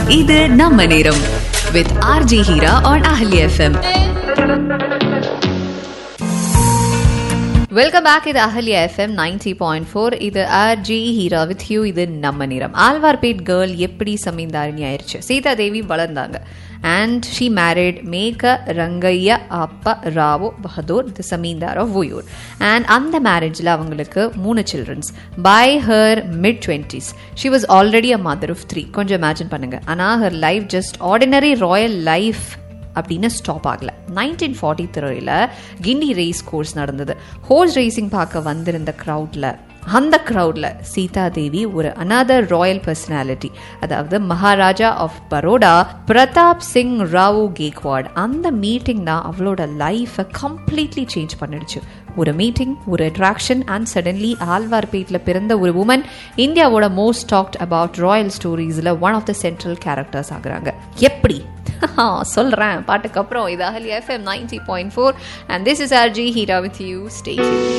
இது நம்ம நேரம் with RJ Heera on Ahalya FM welcome back இது Ahalya FM ninety point four இது R J Heera with you இது நம்ம நிறம் ஆழ்வார்பேட் கேர்ள் எப்படி சமீந்தாரிணி ஆயிடுச்சு சீதா தேவி வளர்ந்தாங்க அண்ட் ஷீ மேரிட் மேக ரங்கையா அப்பா ராவோ பஹதூர் தி சமீந்தார் ஆஃப் ஒயூர் அண்ட் அந்த மேரேஜில் அவங்களுக்கு மூணு childrens by her mid twenties she was already a mother of three கொஞ்சம் இமேஜின் பண்ணுங்க ஆனால் her life just ordinary royal life அப்படின்னு ஸ்டாப் ஆகல நைன்டீன் ஃபார்ட்டி த்ரீல கிண்டி ரேஸ் கோர்ஸ் நடந்தது ஹோர்ஸ் ரேசிங் பார்க்க வந்திருந்த க்ரௌட்ல அந்த க்ரௌட்ல சீதா தேவி ஒரு அனதர் ராயல் பர்சனாலிட்டி அதாவது மகாராஜா ஆஃப் பரோடா பிரதாப் சிங் ராவோ கேக்வாட் அந்த மீட்டிங் தான் அவளோட லைஃப்பை கம்ப்ளீட்லி சேஞ்ச் பண்ணிடுச்சு ஒரு மீட்டிங் ஒரு அட்ராக்ஷன் அண்ட் சடன்லி ஆழ்வார்பேட்டில் பிறந்த ஒரு உமன் இந்தியாவோட மோஸ்ட் டாக்ட் அபவுட் ராயல் ஸ்டோரிஸில் one of the central characters ஆகுறாங்க எப்படி சொல்கிறேன் பாட்டுக்கு அப்புறம் இது Ahalya FM ninety point four and this is R J Heera with you stay